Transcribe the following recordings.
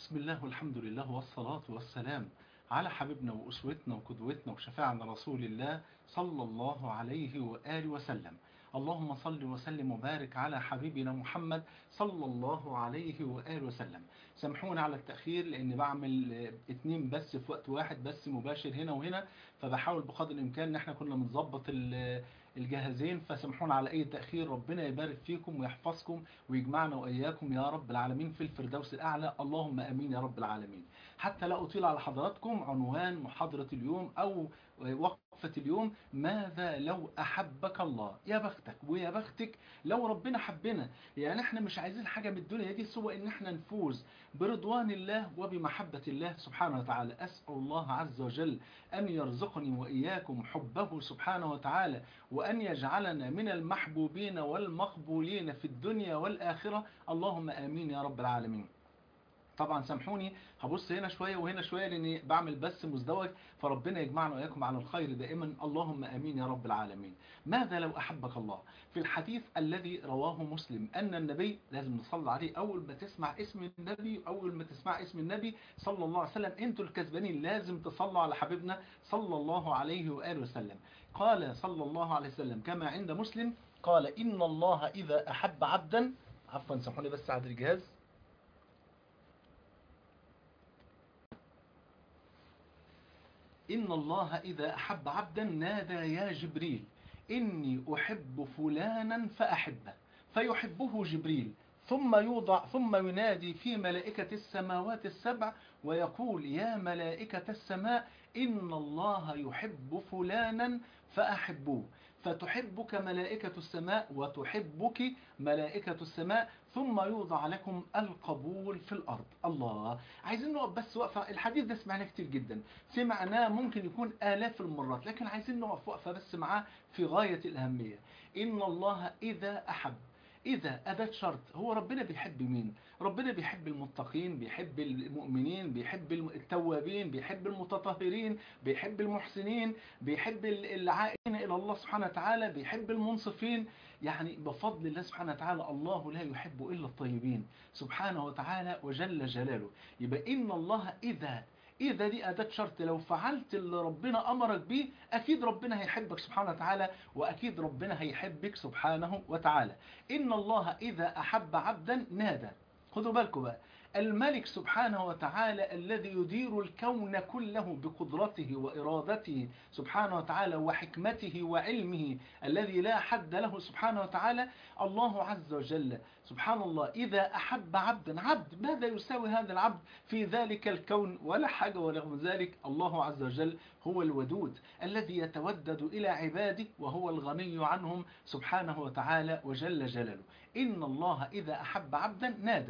بسم الله والحمد لله والصلاة والسلام على حبيبنا وأسوتنا وقدوتنا وشفاعنا رسول الله صلى الله عليه وآله وسلم اللهم صل وسلم وبارك على حبيبنا محمد صلى الله عليه وآله وسلم سامحونا على التأخير لأني بعمل اتنين بس في وقت واحد بس مباشر هنا وهنا فبحاول بقدر الإمكان إن احنا كنا بنظبط الجهازين فسامحونا على أي تأخير ربنا يبارك فيكم ويحفظكم ويجمعنا وإياكم يا رب العالمين في الفردوس الأعلى اللهم أمين يا رب العالمين حتى لا أطيل على حضراتكم عنوان محاضرة اليوم أو وقفة اليوم ماذا لو أحبك الله يا بختك ويا بختك لو ربنا حبنا يعني احنا مش عايزين حاجة من الدنيا دي سوى ان احنا نفوز برضوان الله وبمحبة الله سبحانه وتعالى أسأل الله عز وجل أن يرزقني وإياكم حبه سبحانه وتعالى وأن يجعلنا من المحبوبين والمقبولين في الدنيا والآخرة اللهم آمين يا رب العالمين طبعا سامحوني هبص هنا شوية وهنا شوية لاني بعمل بث مزدوج فربنا يجمعنا وإياكم على الخير دائما اللهم أمين يا رب العالمين ماذا لو أحبك الله في الحديث الذي رواه مسلم أن النبي لازم نصلي عليه أول ما تسمع اسم النبي أول ما تسمع اسم النبي صلى الله عليه وسلم أنتوا الكسبانين لازم تصلوا على حبيبنا صلى الله عليه وآله وسلم قال صلى الله عليه وسلم كما عند مسلم قال إن الله إذا أحب عبدا عفوا سامحوني بس عاد الجهاز إن الله إذا أحب عبدا نادى يا جبريل إني أحب فلانا فأحبه فيحبه جبريل ثم يوضع ثم ينادي في ملائكة السماوات السبع ويقول يا ملائكة السماء إن الله يحب فلانا فأحبوه فتحبك ملائكة السماء وتحبك ملائكة السماء ثم يوضع لكم القبول في الأرض الله عايزين نقف بس وقفة الحديث ده سمعناه كتير جدا سمعناه ممكن يكون آلاف المرات لكن عايزين نقف وقفة بس معاه في غاية الأهمية إن الله إذا أحب إذا أداة شرط هو ربنا بيحب مين ربنا بيحب المتقين بيحب المؤمنين بيحب التوابين بيحب المتطهرين بيحب المحسنين بيحب العائلين إلى الله سبحانه وتعالى بيحب المنصفين يعني بفضل الله سبحانه وتعالى الله لا يحب إلا الطيبين سبحانه وتعالى وجل جلاله يبقى إن الله إذا إذا دي أداة شرط لو فعلت اللي ربنا أمرك بيه أكيد ربنا هيحبك سبحانه وتعالى وأكيد ربنا هيحبك سبحانه وتعالى إن الله إذا أحب عبدا نادى خدوا بالكم بقى الملك سبحانه وتعالى الذي يدير الكون كله بقدرته وإرادته سبحانه وتعالى وحكمته وعلمه الذي لا حد له سبحانه وتعالى الله عز وجل سبحان الله إذا أحب عبدا عبد ماذا يساوي هذا العبد في ذلك الكون ولا حاجة ورغم ذلك الله عز وجل هو الودود الذي يتودد إلى عباده وهو الغني عنهم سبحانه وتعالى وجل جلاله إن الله إذا أحب عبدا نادى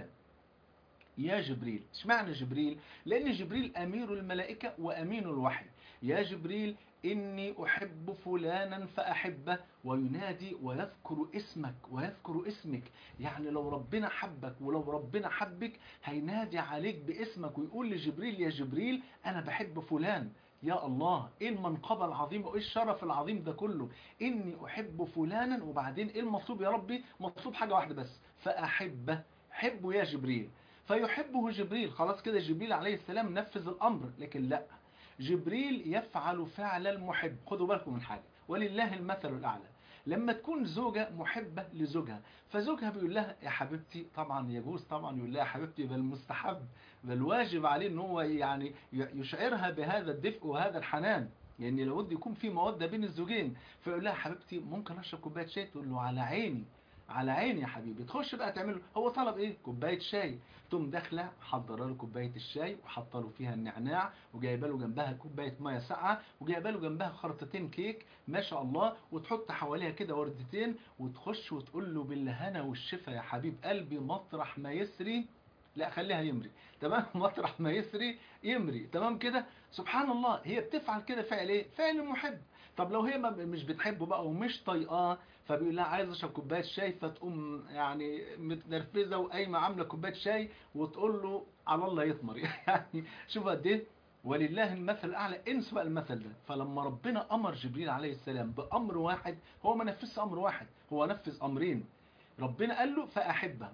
يا جبريل اشمعنى جبريل لأن جبريل أمير الملائكة وأمين الوحي يا جبريل إني أحب فلانا فأحبه وينادي ويذكر اسمك ويذكر اسمك يعني لو ربنا حبك ولو ربنا حبك هينادي عليك باسمك ويقول لجبريل يا جبريل أنا بحب فلان يا الله ايه المنقبة العظيمة وايه الشرف العظيم ده كله اني احب فلانا وبعدين ايه المطلوب يا ربي مطلوب حاجة واحدة بس فاحبه حبه يا جبريل فيحبه جبريل خلاص كده جبريل عليه السلام نفذ الأمر لكن لا جبريل يفعل فعل المحب خدوا بالكم من حاجة ولله المثل الأعلى لما تكون زوجة محبة لزوجها فزوجها بيقول لها يا حبيبتي طبعا يجوز طبعا يقول لها يا حبيبتي بل مستحب بل واجب عليه ان هو يعني يشعرها بهذا الدفء وهذا الحنان يعني لابد يكون في مودة بين الزوجين فيقول لها حبيبتي ممكن اشرب كوبايه شاي تقول له على عيني على عيني يا حبيبي تخش بقى تعمل هو طلب ايه كوبايه شاي تقوم داخله محضره له كوبايه الشاي وحاطه له فيها النعناع وجايبه له جنبها كوبايه ميه ساقعه وجايبه له جنبها خرطتين كيك ما شاء الله وتحط حواليها كده وردتين وتخش وتقول له بالهنا والشفا يا حبيب قلبي مطرح ما يسري لا خليها يمري تمام مطرح ما يسري يمري تمام كده سبحان الله هي بتفعل كده فعل ايه فعل محب طب لو هي مش بتحبه بقى ومش طايقاه فبيقول لها عايز اشرب كوبايه شاي فتقوم يعني متنرفزه وقايمه عامله كوبايه شاي وتقول له على الله يطمر يعني شوف قد ايه ولله المثل الاعلى انسوا بقى المثل ده فلما ربنا امر جبريل عليه السلام بامر واحد هو ما نفذش امر واحد هو نفذ امرين ربنا قال له فاحبه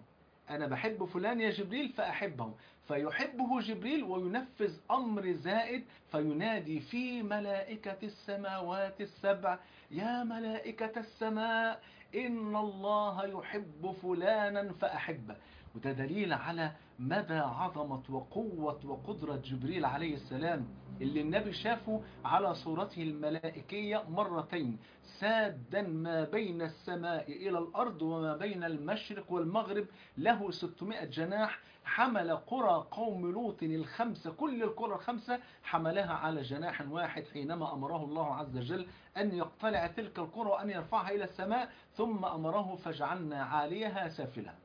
أنا بحب فلان يا جبريل فأحبه فيحبه جبريل وينفذ أمر زائد فينادي في ملائكة السماوات السبع يا ملائكة السماء إن الله يحب فلانا فأحبه وده دليل على مدى عظمة وقوة وقدرة جبريل عليه السلام اللي النبي شافه على صورته الملائكية مرتين سادا ما بين السماء إلى الأرض وما بين المشرق والمغرب له 600 جناح حمل قرى قوم لوط الخمسة كل القرى الخمسة حملها على جناح واحد حينما أمره الله عز وجل أن يقتلع تلك القرى وأن يرفعها إلى السماء ثم أمره فجعلنا عاليها سافلها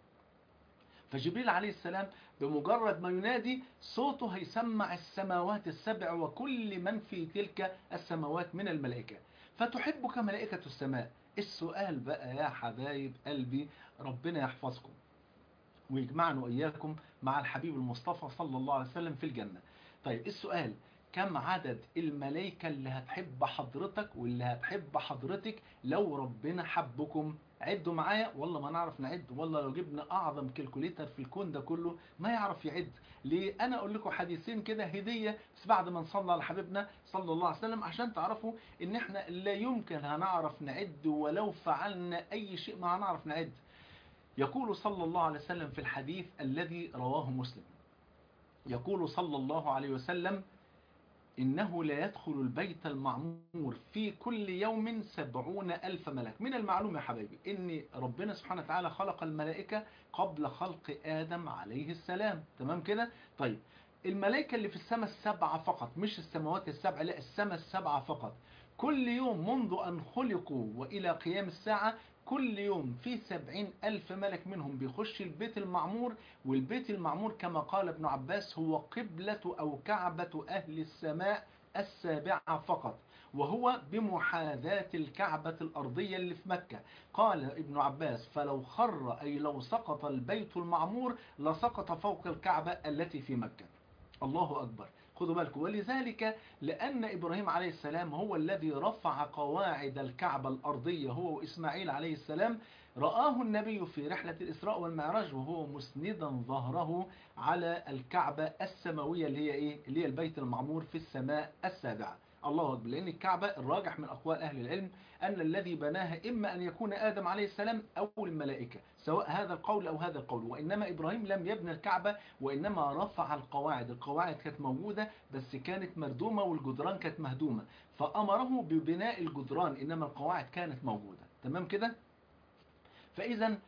فجبريل عليه السلام بمجرد ما ينادي صوته هيسمع السماوات السبع وكل من في تلك السماوات من الملائكة فتحبك ملائكة السماء السؤال بقى يا حبايب قلبي ربنا يحفظكم ويجمعنا وإياكم مع الحبيب المصطفى صلى الله عليه وسلم في الجنة طيب السؤال كم عدد الملائكة اللي هتحب حضرتك واللي هتحب حضرتك لو ربنا حبكم عدوا معايا والله ما نعرف نعد والله لو جبنا أعظم كالكوليتر في الكون ده كله ما يعرف يعد ليه أنا أقول لكم حديثين كده هدية بس بعد ما نصلى على حبيبنا صلى الله عليه وسلم عشان تعرفوا إن إحنا لا يمكن هنعرف نعد ولو فعلنا أي شيء ما هنعرف نعد يقول صلى الله عليه وسلم في الحديث الذي رواه مسلم يقول صلى الله عليه وسلم إنه لا يدخل البيت المعمور في كل يوم سبعون ألف ملك من المعلوم يا حبايبي إن ربنا سبحانه وتعالى خلق الملائكة قبل خلق آدم عليه السلام تمام كده طيب الملائكة اللي في السماء السبعة فقط مش السماوات السبعة لا السماء السبعة فقط كل يوم منذ أن خلقوا وإلى قيام الساعة كل يوم في سبعين ألف ملك منهم بيخش البيت المعمور والبيت المعمور كما قال ابن عباس هو قبلة أو كعبة أهل السماء السابعة فقط وهو بمحاذاة الكعبة الأرضية اللي في مكة قال ابن عباس فلو خر أي لو سقط البيت المعمور لسقط فوق الكعبة التي في مكة الله أكبر خذوا بالكم ولذلك لأن إبراهيم عليه السلام هو الذي رفع قواعد الكعبة الأرضية هو وإسماعيل عليه السلام رآه النبي في رحلة الإسراء والمعراج وهو مسندا ظهره على الكعبة السماوية اللي هي إيه؟ اللي هي البيت المعمور في السماء السابعة الله أكبر لأن الكعبة الراجح من أقوال أهل العلم أن الذي بناها إما أن يكون آدم عليه السلام أو الملائكة سواء هذا القول أو هذا القول وإنما إبراهيم لم يبني الكعبة وإنما رفع القواعد القواعد كانت موجودة بس كانت مردومة والجدران كانت مهدومة فأمره ببناء الجدران إنما القواعد كانت موجودة تمام كده فإذا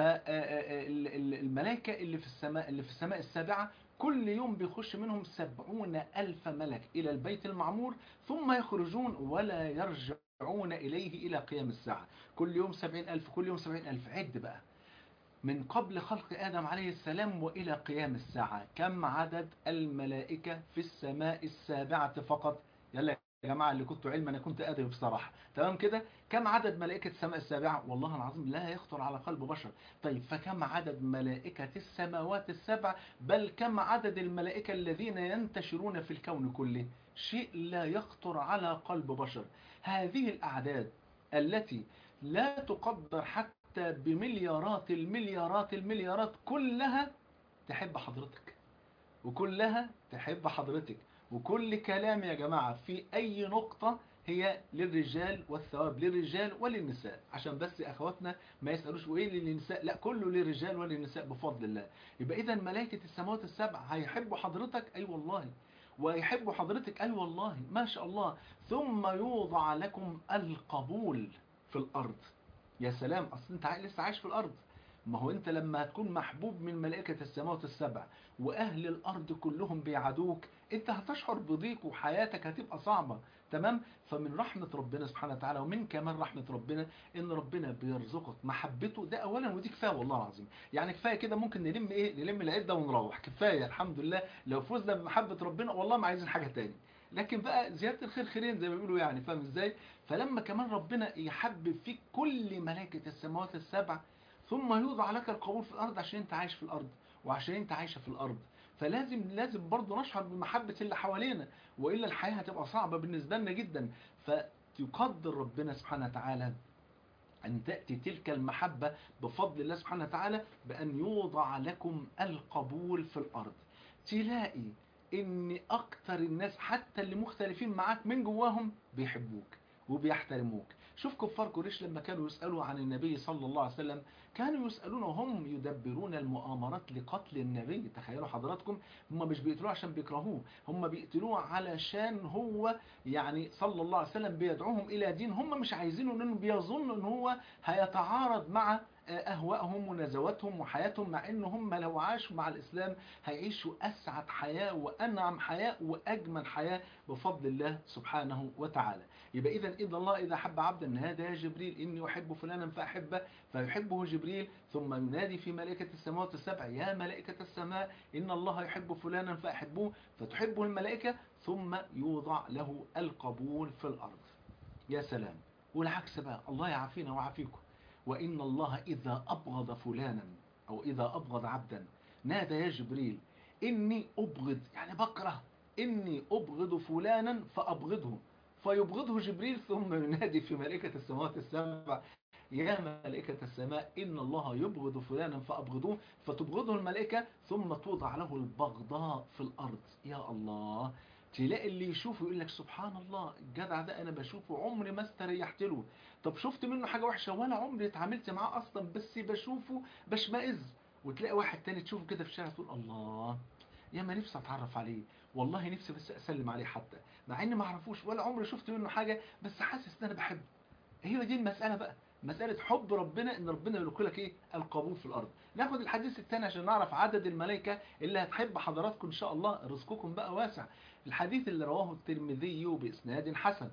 فالملائكة اللي في السماء اللي في السماء السابعة كل يوم بيخش منهم سبعون ألف ملك إلى البيت المعمور ثم يخرجون ولا يرجعون إليه إلى قيام الساعة كل يوم سبعين ألف كل يوم سبعين ألف عد بقى من قبل خلق آدم عليه السلام وإلى قيام الساعة كم عدد الملائكة في السماء السابعة فقط يلا يا جماعة اللي كنتوا علم أنا كنت أدري بصراحة تمام كده كم عدد ملائكة السماء السابعة والله العظيم لا يخطر على قلب بشر طيب فكم عدد ملائكة السماوات السبع بل كم عدد الملائكة الذين ينتشرون في الكون كله شيء لا يخطر على قلب بشر هذه الأعداد التي لا تقدر حتى بمليارات المليارات المليارات كلها تحب حضرتك وكلها تحب حضرتك وكل كلام يا جماعة في أي نقطة هي للرجال والثواب للرجال وللنساء عشان بس أخواتنا ما يسألوش وإيه للنساء لا كله للرجال وللنساء بفضل الله يبقى إذا ملائكة السماوات السبع هيحبوا حضرتك أي والله ويحبوا حضرتك أي والله ما شاء الله ثم يوضع لكم القبول في الأرض يا سلام أصل أنت لسه عايش في الأرض ما هو انت لما هتكون محبوب من ملائكة السماوات السبع واهل الارض كلهم بيعادوك انت هتشعر بضيق وحياتك هتبقى صعبة تمام فمن رحمة ربنا سبحانه وتعالى ومن كمان رحمة ربنا ان ربنا بيرزقك محبته ده اولا ودي كفاية والله العظيم يعني كفاية كده ممكن نلم ايه نلم العدة ونروح كفاية الحمد لله لو فزنا بمحبة ربنا والله ما عايزين حاجة تاني لكن بقى زيادة الخير خيرين زي ما بيقولوا يعني فاهم ازاي فلما كمان ربنا يحبب فيك كل ملائكة السماوات السبع ثم يوضع لك القبول في الأرض عشان أنت عايش في الأرض وعشان أنت عايشة في الأرض فلازم لازم برضه نشعر بمحبة اللي حوالينا وإلا الحياة هتبقى صعبة بالنسبة لنا جدا فتقدر ربنا سبحانه وتعالى أن تأتي تلك المحبة بفضل الله سبحانه وتعالى بأن يوضع لكم القبول في الأرض تلاقي ان اكتر الناس حتى اللي مختلفين معاك من جواهم بيحبوك وبيحترموك شوف كفار قريش لما كانوا يسألوا عن النبي صلى الله عليه وسلم كانوا يسألون وهم يدبرون المؤامرات لقتل النبي تخيلوا حضراتكم هم مش بيقتلوه عشان بيكرهوه هم بيقتلوه علشان هو يعني صلى الله عليه وسلم بيدعوهم إلى دين هم مش عايزينه لأنه بيظنوا ان هو هيتعارض مع أهوائهم ونزواتهم وحياتهم مع إن هم لو عاشوا مع الإسلام هيعيشوا أسعد حياة وأنعم حياة وأجمل حياة بفضل الله سبحانه وتعالى يبقى إذا إذا الله إذا حب عبدا هذا يا جبريل إني أحب فلانا فأحبه فيحبه جبريل ثم ينادي في ملائكة السماوات السبع يا ملائكة السماء إن الله يحب فلانا فأحبوه فتحبه الملائكة ثم يوضع له القبول في الأرض يا سلام والعكس بقى الله يعافينا ويعافيكم وإن الله إذا أبغض فلانا أو إذا أبغض عبدا نادى يا جبريل إني أبغض يعني بكره إني أبغض فلانا فأبغضه فيبغضه جبريل ثم ينادي في ملائكة السماوات السبع يا ملائكة السماء إن الله يبغض فلانا فأبغضوه فتبغضه الملائكة ثم توضع له البغضاء في الأرض يا الله تلاقي اللي يشوفه يقول لك سبحان الله الجدع ده انا بشوفه عمري ما استريحت له طب شفت منه حاجه وحشه ولا عمري اتعاملت معاه اصلا بس بشوفه بشمئز وتلاقي واحد تاني تشوفه كده في الشارع تقول الله يا ما نفسي اتعرف عليه والله نفسي بس اسلم عليه حتى مع اني ما اعرفوش ولا عمري شفت منه حاجه بس حاسس ان انا بحبه هي دي المساله بقى مسألة حب ربنا ان ربنا يقول لك ايه القبول في الارض ناخد الحديث الثاني عشان نعرف عدد الملائكة اللي هتحب حضراتكم ان شاء الله رزقكم بقى واسع الحديث اللي رواه الترمذي بإسناد حسن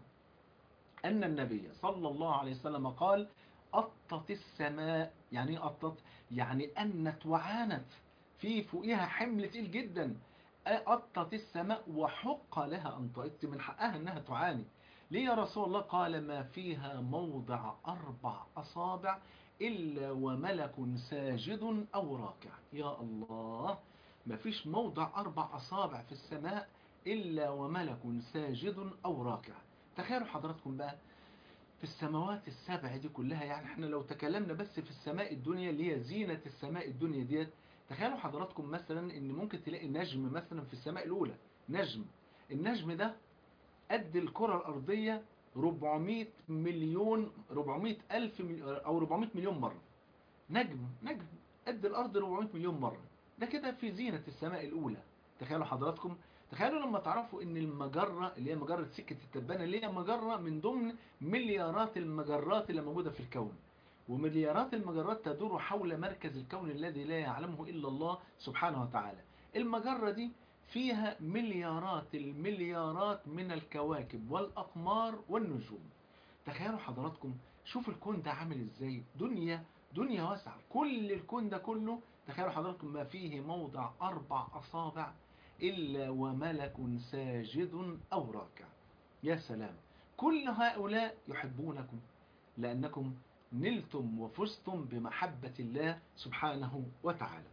أن النبي صلى الله عليه وسلم قال أطت السماء يعني أطت يعني أنت وعانت في فوقها حمل تقيل جدا أطت السماء وحق لها أن تأت من حقها أنها تعاني ليه يا رسول الله قال ما فيها موضع أربع أصابع إلا وملك ساجد أو راكع يا الله ما فيش موضع أربع أصابع في السماء إلا وملك ساجد أو راكع تخيلوا حضراتكم بقى في السماوات السبع دي كلها يعني احنا لو تكلمنا بس في السماء الدنيا اللي هي زينة السماء الدنيا ديت تخيلوا حضراتكم مثلا ان ممكن تلاقي نجم مثلا في السماء الاولى نجم النجم ده قد الكرة الارضية 400 مليون 400 الف او 400 مليون مرة نجم نجم قد الارض 400 مليون مرة ده كده في زينة السماء الاولى تخيلوا حضراتكم تخيلوا لما تعرفوا ان المجرة اللي هي مجرة سكة التبانة اللي هي مجرة من ضمن مليارات المجرات اللي موجودة في الكون ومليارات المجرات تدور حول مركز الكون الذي لا يعلمه إلا الله سبحانه وتعالى المجرة دي فيها مليارات المليارات من الكواكب والأقمار والنجوم تخيلوا حضراتكم شوفوا الكون ده عامل ازاي دنيا دنيا واسعة كل الكون ده كله تخيلوا حضراتكم ما فيه موضع أربع أصابع إلا وملك ساجد أو راكع يا سلام كل هؤلاء يحبونكم لأنكم نلتم وفزتم بمحبة الله سبحانه وتعالى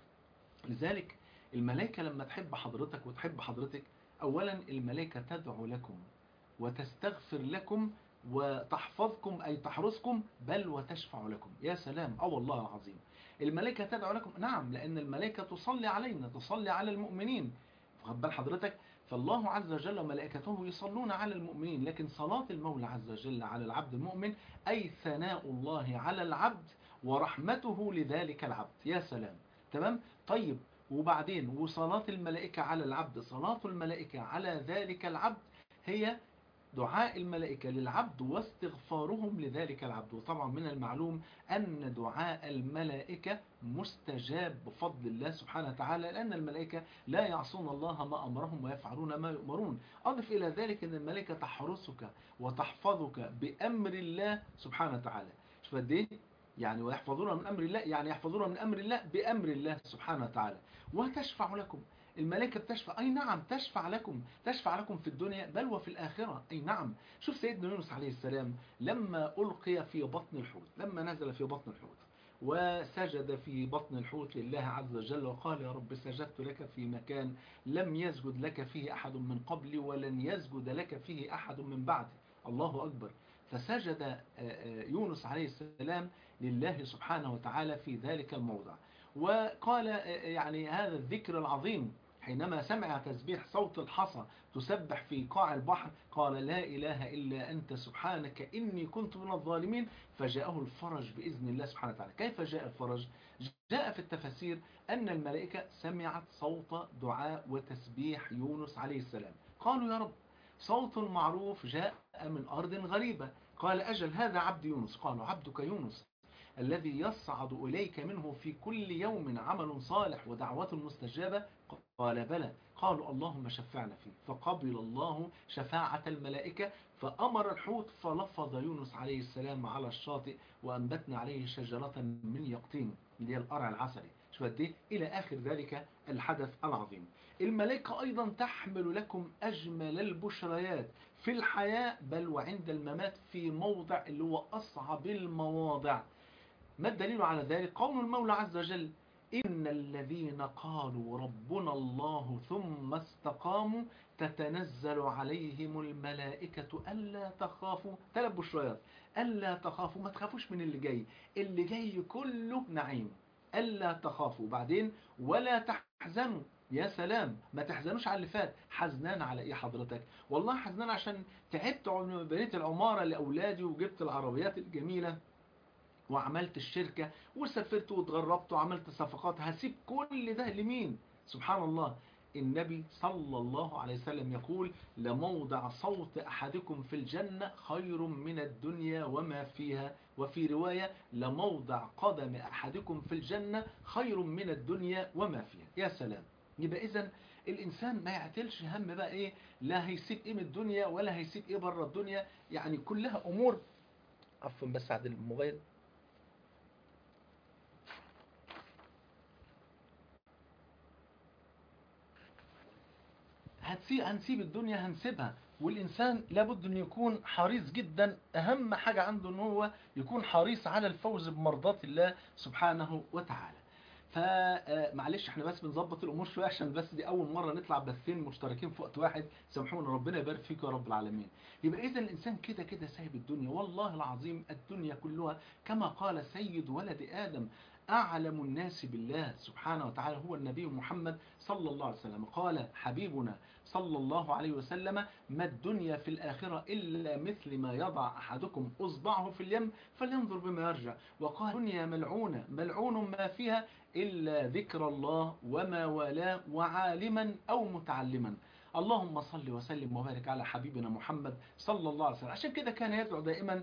لذلك الملائكة لما تحب حضرتك وتحب حضرتك أولا الملائكة تدعو لكم وتستغفر لكم وتحفظكم أي تحرسكم بل وتشفع لكم يا سلام أو والله العظيم الملائكة تدعو لكم نعم لأن الملائكة تصلي علينا تصلي على المؤمنين فخد بال حضرتك فالله عز وجل وملائكته يصلون على المؤمنين لكن صلاة المولى عز وجل على العبد المؤمن أي ثناء الله على العبد ورحمته لذلك العبد يا سلام تمام طيب وبعدين وصلاة الملائكة على العبد صلاة الملائكة على ذلك العبد هي دعاء الملائكة للعبد واستغفارهم لذلك العبد وطبعا من المعلوم أن دعاء الملائكة مستجاب بفضل الله سبحانه وتعالى لأن الملائكة لا يعصون الله ما أمرهم ويفعلون ما يؤمرون أضف إلى ذلك أن الملائكة تحرسك وتحفظك بأمر الله سبحانه وتعالى شوف قد ايه يعني ويحفظون من أمر الله يعني يحفظون من أمر الله بأمر الله سبحانه وتعالى وتشفع لكم الملائكة بتشفع أي نعم تشفع لكم تشفع لكم في الدنيا بل وفي الآخرة أي نعم شوف سيدنا يونس عليه السلام لما ألقي في بطن الحوت لما نزل في بطن الحوت وسجد في بطن الحوت لله عز وجل وقال يا رب سجدت لك في مكان لم يسجد لك فيه أحد من قبلي ولن يسجد لك فيه أحد من بعدي الله أكبر فسجد يونس عليه السلام لله سبحانه وتعالى في ذلك الموضع وقال يعني هذا الذكر العظيم حينما سمع تسبيح صوت الحصى تسبح في قاع البحر قال لا إله إلا أنت سبحانك إني كنت من الظالمين فجاءه الفرج بإذن الله سبحانه وتعالى كيف جاء الفرج؟ جاء في التفاسير أن الملائكة سمعت صوت دعاء وتسبيح يونس عليه السلام قالوا يا رب صوت معروف جاء من أرض غريبة قال أجل هذا عبد يونس قالوا عبدك يونس الذي يصعد إليك منه في كل يوم عمل صالح ودعوة مستجابة قال بلى قالوا اللهم شفعنا فيه فقبل الله شفاعة الملائكة فأمر الحوت فلفظ يونس عليه السلام على الشاطئ وأنبتنا عليه شجرة من يقطين اللي هي القرع العسلي شو قد إلى آخر ذلك الحدث العظيم الملائكة أيضا تحمل لكم أجمل البشريات في الحياة بل وعند الممات في موضع اللي هو أصعب المواضع ما الدليل على ذلك قول المولى عز وجل إن الذين قالوا ربنا الله ثم استقاموا تتنزل عليهم الملائكة ألا تخافوا ثلاث بشريات ألا تخافوا ما تخافوش من اللي جاي اللي جاي كله نعيم ألا تخافوا بعدين ولا تحزنوا يا سلام ما تحزنوش على اللي فات حزنان على ايه حضرتك والله حزنان عشان تعبت بنيت العمارة لأولادي وجبت العربيات الجميلة وعملت الشركة وسافرت واتغربت وعملت صفقات هسيب كل ده لمين سبحان الله النبي صلى الله عليه وسلم يقول لموضع صوت أحدكم في الجنة خير من الدنيا وما فيها وفي رواية لموضع قدم أحدكم في الجنة خير من الدنيا وما فيها يا سلام يبقى إذن الإنسان ما يعتلش هم بقى إيه لا هيسيب إيه من الدنيا ولا هيسيب إيه بره الدنيا يعني كلها أمور عفوا بس عدل الموبايل هتسيب هنسيب الدنيا هنسيبها والإنسان لابد أن يكون حريص جدا أهم حاجة عنده أنه هو يكون حريص على الفوز بمرضات الله سبحانه وتعالى فمعلش احنا بس بنظبط الامور شويه عشان بس دي اول مره نطلع بثين مشتركين في وقت واحد سامحونا ربنا يبارك فيك يا رب العالمين يبقى اذا الانسان كده كده سايب الدنيا والله العظيم الدنيا كلها كما قال سيد ولد ادم أعلم الناس بالله سبحانه وتعالى هو النبي محمد صلى الله عليه وسلم قال حبيبنا صلى الله عليه وسلم ما الدنيا في الآخرة إلا مثل ما يضع أحدكم أصبعه في اليم فلينظر بما يرجع وقال الدنيا ملعونة ملعون ما فيها إلا ذكر الله وما والاه وعالما أو متعلما اللهم صل وسلم وبارك على حبيبنا محمد صلى الله عليه وسلم عشان كده كان يدعو دائما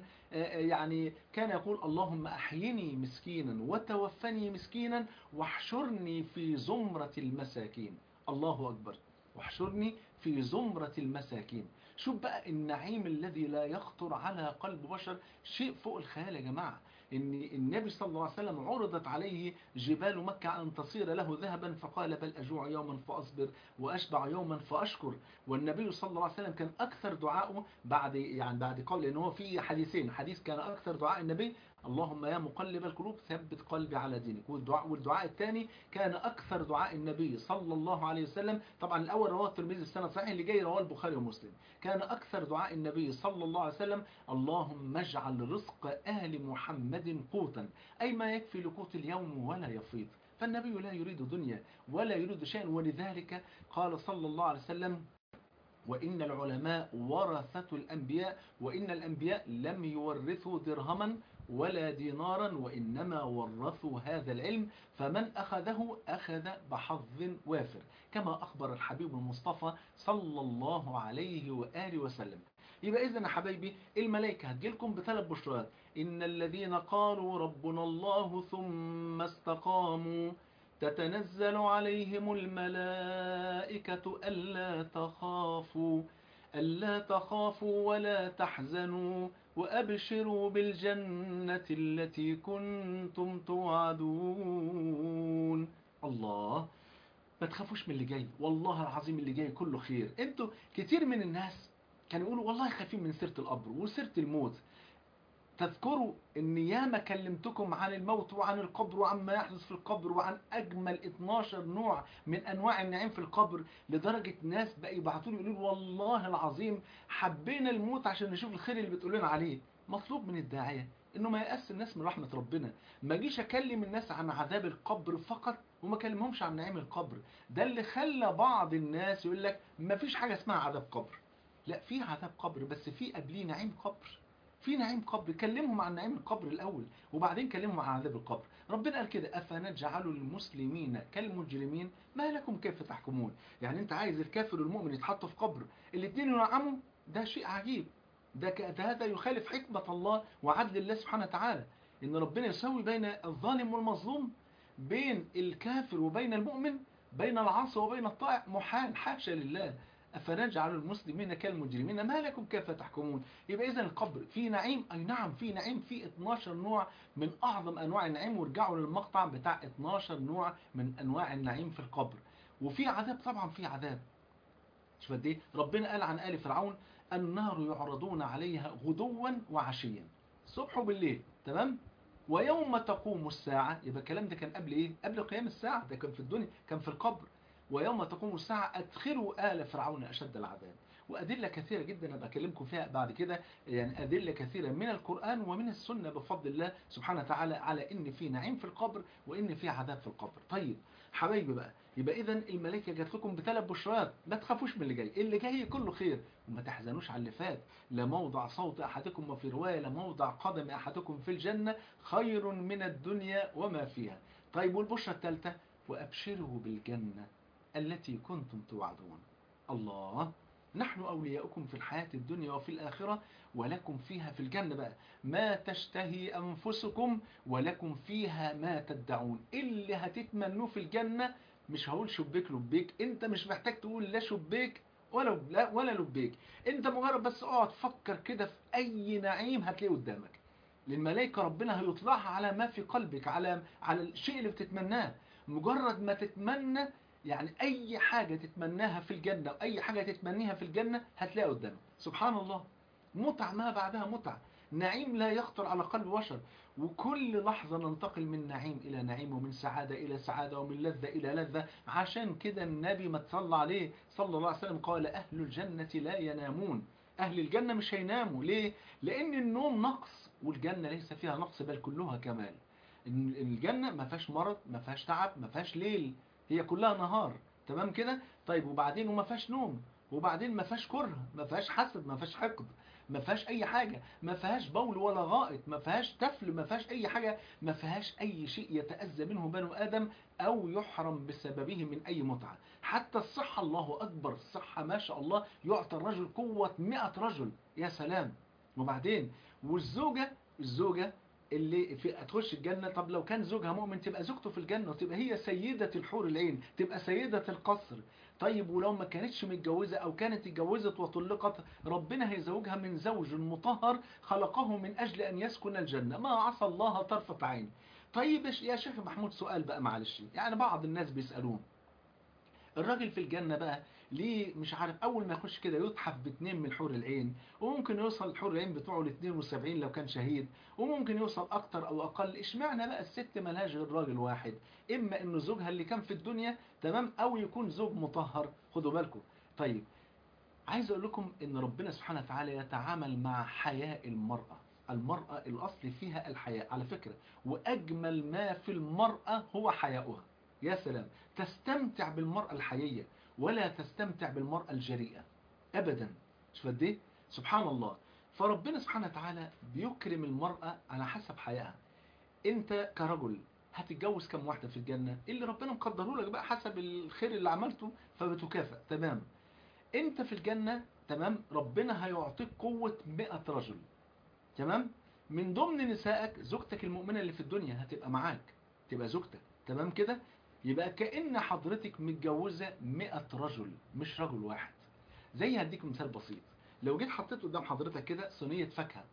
يعني كان يقول اللهم أحيني مسكينا وتوفني مسكينا واحشرني في زمرة المساكين الله أكبر واحشرني في زمرة المساكين شوف بقى النعيم الذي لا يخطر على قلب بشر شيء فوق الخيال يا جماعة ان النبي صلى الله عليه وسلم عرضت عليه جبال مكة أن تصير له ذهبا فقال بل أجوع يوما فأصبر وأشبع يوما فأشكر والنبي صلى الله عليه وسلم كان أكثر دعائه بعد يعني بعد قول إن هو في حديثين حديث كان أكثر دعاء النبي اللهم يا مقلب القلوب ثبت قلبي على دينك والدعاء, والدعاء الثاني كان أكثر دعاء النبي صلى الله عليه وسلم طبعا الأول رواه الترمذي السنة صحيح اللي جاي رواه البخاري ومسلم كان أكثر دعاء النبي صلى الله عليه وسلم اللهم اجعل رزق آل محمد قوتا أي ما يكفي لقوت اليوم ولا يفيض فالنبي لا يريد دنيا ولا يريد شيء ولذلك قال صلى الله عليه وسلم وإن العلماء ورثة الأنبياء وإن الأنبياء لم يورثوا درهما ولا دينارا وإنما ورثوا هذا العلم فمن أخذه أخذ بحظ وافر كما أخبر الحبيب المصطفى صلى الله عليه وآله وسلم يبقى إذن يا حبايبي الملائكة هتجيلكم بثلاث بشرات إن الذين قالوا ربنا الله ثم استقاموا تتنزل عليهم الملائكة ألا تخافوا ألا تخافوا ولا تحزنوا وأبشروا بالجنة التي كنتم توعدون الله ما تخافوش من اللي جاي والله العظيم اللي جاي كله خير انتوا كتير من الناس كانوا يقولوا والله خايفين من سيرة القبر وسيرة الموت تذكروا ان ياما كلمتكم عن الموت وعن القبر وعن ما يحدث في القبر وعن اجمل 12 نوع من انواع النعيم في القبر لدرجة ناس بقى يبعتوا لي يقولوا والله العظيم حبينا الموت عشان نشوف الخير اللي بتقولوا لنا عليه مطلوب من الداعية انه ما يأس الناس من رحمة ربنا ما جيش اكلم الناس عن عذاب القبر فقط وما كلمهمش عن نعيم القبر ده اللي خلى بعض الناس يقول لك ما فيش حاجة اسمها عذاب قبر لا في عذاب قبر بس في قبليه نعيم قبر في نعيم قبر كلمهم عن نعيم القبر الأول وبعدين كلمهم عن عذاب القبر ربنا قال كده أفنجعل المسلمين كالمجرمين ما لكم كيف تحكمون يعني أنت عايز الكافر والمؤمن يتحطوا في قبر الاثنين ينعموا ده شيء عجيب ده, ك... ده هذا يخالف حكمة الله وعدل الله سبحانه وتعالى إن ربنا يسوي بين الظالم والمظلوم بين الكافر وبين المؤمن بين العاصي وبين الطائع محال حاشا لله أفنجعل المسلمين كالمجرمين ما لكم كيف تحكمون يبقى إذا القبر في نعيم أي نعم في نعيم في 12 نوع من أعظم أنواع النعيم وارجعوا للمقطع بتاع 12 نوع من أنواع النعيم في القبر وفي عذاب طبعا في عذاب شوف قد ايه ربنا قال عن آل فرعون النار يعرضون عليها غدوا وعشيا الصبح وبالليل تمام ويوم تقوم الساعة يبقى الكلام ده كان قبل ايه قبل قيام الساعة ده كان في الدنيا كان في القبر ويوم تقوم الساعة أدخلوا آل فرعون أشد العذاب وأدلة كثيرة جدا أبقى أكلمكم فيها بعد كده يعني أدلة كثيرة من القرآن ومن السنة بفضل الله سبحانه وتعالى على إن في نعيم في القبر وإن في عذاب في القبر طيب حبايبي بقى يبقى إذا الملائكة جات لكم بثلاث بشرات ما تخافوش من اللي جاي اللي جاي كله خير وما تحزنوش على اللي فات لموضع صوت أحدكم وفي رواية لموضع قدم أحدكم في الجنة خير من الدنيا وما فيها طيب والبشرة الثالثة وأبشروا بالجنة التي كنتم توعدون الله نحن أولياؤكم في الحياة الدنيا وفي الآخرة ولكم فيها في الجنة بقى ما تشتهي أنفسكم ولكم فيها ما تدعون اللي هتتمنوه في الجنة مش هقول شبيك لبيك انت مش محتاج تقول لا شبيك ولا لا ولا لبيك انت مجرد بس اقعد فكر كده في اي نعيم هتلاقيه قدامك للملائكة ربنا هيطلعها على ما في قلبك على على الشيء اللي بتتمناه مجرد ما تتمنى يعني أي حاجة تتمناها في الجنة وأي حاجة تتمنيها في الجنة هتلاقي قدامك سبحان الله متع ما بعدها متع نعيم لا يخطر على قلب بشر وكل لحظة ننتقل من نعيم إلى نعيم ومن سعادة إلى سعادة ومن لذة إلى لذة عشان كده النبي ما تصلى عليه صلى الله عليه وسلم قال أهل الجنة لا ينامون أهل الجنة مش هيناموا ليه؟ لأن النوم نقص والجنة ليس فيها نقص بل كلها كمال الجنة ما فيهاش مرض ما فيهاش تعب ما فيهاش ليل هي كلها نهار تمام كده طيب وبعدين وما فيهاش نوم وبعدين ما فيهاش كره ما فيهاش حسد ما فيهاش حقد ما فيهاش اي حاجه ما فيهاش بول ولا غائط ما فيهاش تفل ما فيهاش اي حاجه ما فيهاش اي شيء يتاذى منه بنو ادم او يحرم بسببه من اي متعه حتى الصحه الله اكبر الصحه ما شاء الله يعطي الرجل قوه 100 رجل يا سلام وبعدين والزوجه الزوجه اللي في هتخش الجنة طب لو كان زوجها مؤمن تبقى زوجته في الجنة وتبقى هي سيدة الحور العين تبقى سيدة القصر طيب ولو ما كانتش متجوزة أو كانت اتجوزت وطلقت ربنا هيزوجها من زوج مطهر خلقه من أجل أن يسكن الجنة ما عصى الله طرفة عين طيب يا شيخ محمود سؤال بقى معلش يعني بعض الناس بيسألون الراجل في الجنة بقى ليه مش عارف اول ما يخش كده يتحف باثنين من حور العين وممكن يوصل الحور العين بتوعه ل 72 لو كان شهيد وممكن يوصل اكتر او اقل اشمعنى بقى الست ملهاش غير راجل واحد اما انه زوجها اللي كان في الدنيا تمام او يكون زوج مطهر خدوا بالكم طيب عايز اقول لكم ان ربنا سبحانه وتعالى يتعامل مع حياء المرأة المرأة الاصل فيها الحياء على فكرة واجمل ما في المرأة هو حياؤها يا سلام تستمتع بالمرأة الحيية ولا تستمتع بالمرأة الجريئة أبدا شوف قد ايه سبحان الله فربنا سبحانه وتعالى بيكرم المرأة على حسب حياتها انت كرجل هتتجوز كم واحدة في الجنة اللي ربنا مقدره لك بقى حسب الخير اللي عملته فبتكافئ تمام انت في الجنة تمام ربنا هيعطيك قوة 100 رجل تمام من ضمن نسائك زوجتك المؤمنة اللي في الدنيا هتبقى معاك تبقى زوجتك تمام كده يبقى كأن حضرتك متجوزة 100 رجل مش رجل واحد زي هديك مثال بسيط لو جيت حطيت قدام حضرتك كده صينية فاكهة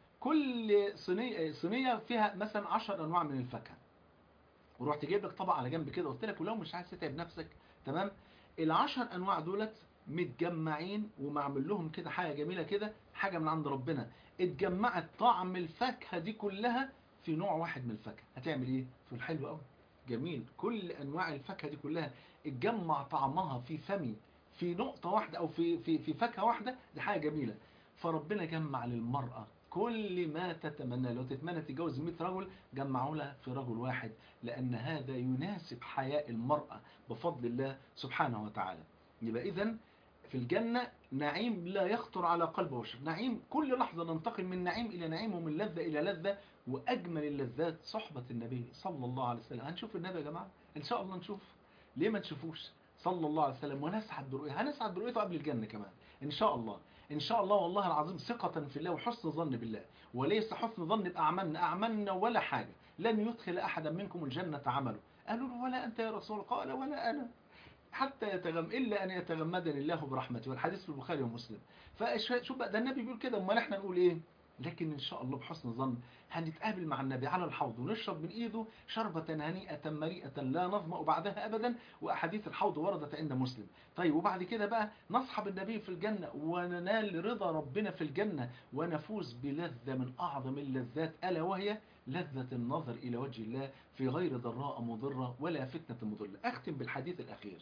كل صينية صينية فيها مثلا 10 انواع من الفاكهة ورحت جايب لك طبق على جنب كده قلت لك ولو مش عايز تتعب نفسك تمام العشر انواع دولت متجمعين ومعمل لهم كده حاجة جميلة كده حاجة من عند ربنا اتجمعت طعم الفاكهة دي كلها في نوع واحد من الفاكهة هتعمل ايه؟ في الحلو قوي جميل كل انواع الفاكهه دي كلها اتجمع طعمها في فمي في نقطه واحده او في في في فاكهه واحده دي حاجه جميله فربنا جمع للمراه كل ما تتمنى لو تتمنى تتجوز 100 رجل جمعوا لها في رجل واحد لأن هذا يناسب حياء المرأة بفضل الله سبحانه وتعالى يبقى إذا في الجنة نعيم لا يخطر على قلب بشر نعيم كل لحظة ننتقل من نعيم إلى نعيم ومن لذة إلى لذة وأجمل اللذات صحبة النبي صلى الله عليه وسلم هنشوف النبي يا جماعة إن شاء الله نشوف ليه ما تشوفوش صلى الله عليه وسلم ونسعد برؤيته هنسعد برؤيته قبل الجنة كمان إن شاء الله إن شاء الله والله العظيم ثقة في الله وحسن ظن بالله وليس حسن ظن بأعمالنا أعمالنا ولا حاجة لن يدخل أحدا منكم الجنة عمله قالوا له ولا أنت يا رسول الله قال ولا أنا حتى يتغم إلا أن يتغمدني الله برحمته والحديث في البخاري ومسلم فشوف بقى ده النبي بيقول كده امال احنا نقول ايه لكن ان شاء الله بحسن ظن هنتقابل مع النبي على الحوض ونشرب من ايده شربة هنيئة مريئة لا نظمأ بعدها ابدا واحاديث الحوض وردت عند مسلم طيب وبعد كده بقى نصحب النبي في الجنة وننال رضا ربنا في الجنة ونفوز بلذة من اعظم اللذات الا وهي لذة النظر الى وجه الله في غير ضراء مضرة ولا فتنة مضلة اختم بالحديث الاخير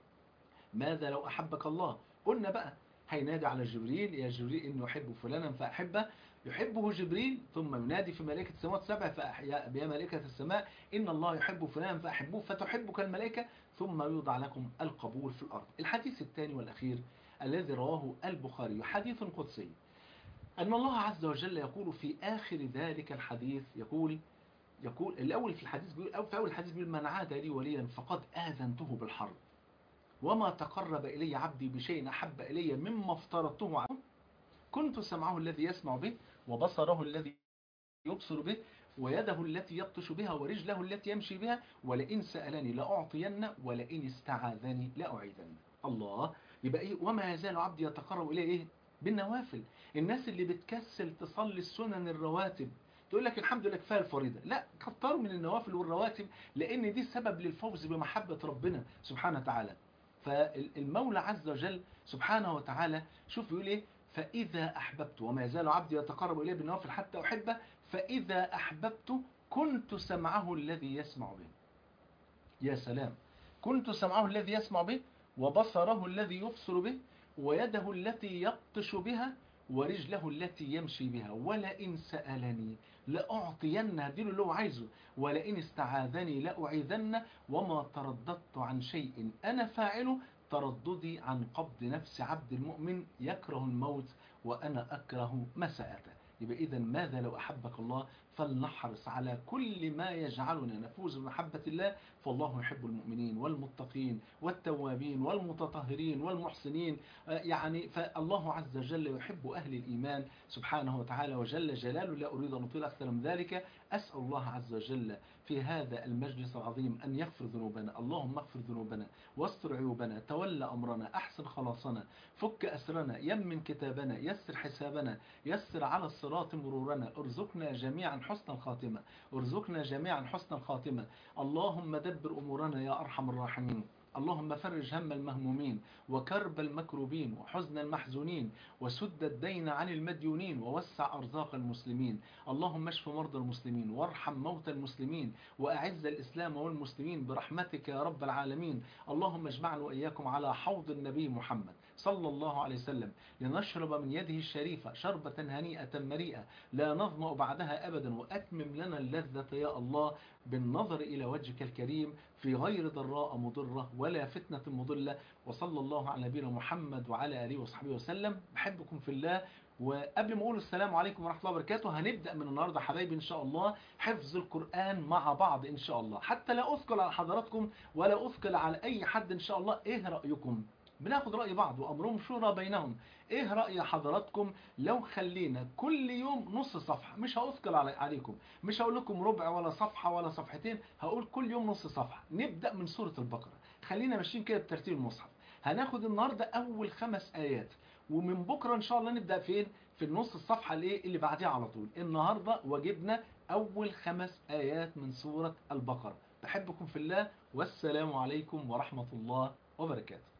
ماذا لو احبك الله قلنا بقى هينادي على جبريل يا جبريل إنه يحب فلانا فأحبه يحبه جبريل ثم ينادي في ملائكة السماوات سبع فأحياء يا ملائكة السماء إن الله يحب فلانا فأحبوه فتحبك الملائكة ثم يوضع لكم القبول في الأرض الحديث الثاني والأخير الذي رواه البخاري حديث قدسي أن الله عز وجل يقول في آخر ذلك الحديث يقول يقول الأول في الحديث بيقول أو في أول الحديث بيقول من عاد لي وليا فقد آذنته بالحرب وما تقرب إلي عبدي بشيء أحب إلي مما افترضته عنه كنت سمعه الذي يسمع به وبصره الذي يبصر به ويده التي يبطش بها ورجله التي يمشي بها ولئن سألني لأعطين ولئن استعاذني لأعيذن الله يبقى إيه وما يزال عبدي يتقرب إليه إيه بالنوافل الناس اللي بتكسل تصلي السنن الرواتب تقول لك الحمد لله كفايه الفريضه لا كتروا من النوافل والرواتب لان دي سبب للفوز بمحبه ربنا سبحانه وتعالى فالمولى عز وجل سبحانه وتعالى شوف يقول ايه فإذا أحببت وما يزال عبدي يتقرب إليه بالنوافل حتى أحبه فإذا أحببت كنت سمعه الذي يسمع به يا سلام كنت سمعه الذي يسمع به وبصره الذي يبصر به ويده التي يبطش بها ورجله التي يمشي بها ولئن سألني لأعطين هديله اللي هو عايزه ولئن استعاذني لأعيذن وما ترددت عن شيء أنا فاعله ترددي عن قبض نفس عبد المؤمن يكره الموت وأنا أكره مساءته يبقى إذا ماذا لو أحبك الله فلنحرص على كل ما يجعلنا نفوز بمحبة الله فالله يحب المؤمنين والمتقين والتوابين والمتطهرين والمحسنين يعني فالله عز وجل يحب أهل الإيمان سبحانه وتعالى وجل جلاله لا أريد أن أطيل أكثر من ذلك أسأل الله عز وجل في هذا المجلس العظيم أن يغفر ذنوبنا اللهم اغفر ذنوبنا واستر عيوبنا تولى أمرنا أحسن خلاصنا فك أسرنا يمن كتابنا يسر حسابنا يسر على الصراط مرورنا ارزقنا جميعا حسن الخاتمة ارزقنا جميعا حسن الخاتمة اللهم دبر أمورنا يا أرحم الراحمين اللهم فرج هم المهمومين وكرب المكروبين وحزن المحزونين وسد الدين عن المديونين ووسع أرزاق المسلمين اللهم اشف مرضى المسلمين وارحم موتى المسلمين وأعز الإسلام والمسلمين برحمتك يا رب العالمين اللهم اجمعنا وإياكم على حوض النبي محمد صلى الله عليه وسلم لنشرب من يده الشريفة شربة هنيئة مريئة لا نظمأ بعدها أبدا وأتمم لنا اللذة يا الله بالنظر إلى وجهك الكريم في غير ضراء مضرة ولا فتنة مضلة وصلى الله على نبينا محمد وعلى آله وصحبه وسلم بحبكم في الله وقبل ما اقول السلام عليكم ورحمه الله وبركاته هنبدا من النهارده حبايبي ان شاء الله حفظ القران مع بعض ان شاء الله حتى لا اثقل على حضراتكم ولا اثقل على اي حد ان شاء الله ايه رايكم بناخد رأي بعض وأمرهم شورى بينهم إيه رأي حضراتكم لو خلينا كل يوم نص صفحة مش هأثقل عليكم مش هقول لكم ربع ولا صفحة ولا صفحتين هقول كل يوم نص صفحة نبدأ من سورة البقرة خلينا ماشيين كده بترتيب المصحف هناخد النهاردة أول خمس آيات ومن بكرة إن شاء الله نبدأ فين في النص الصفحة اللي, اللي بعديها على طول النهاردة واجبنا أول خمس آيات من سورة البقرة بحبكم في الله والسلام عليكم ورحمة الله وبركاته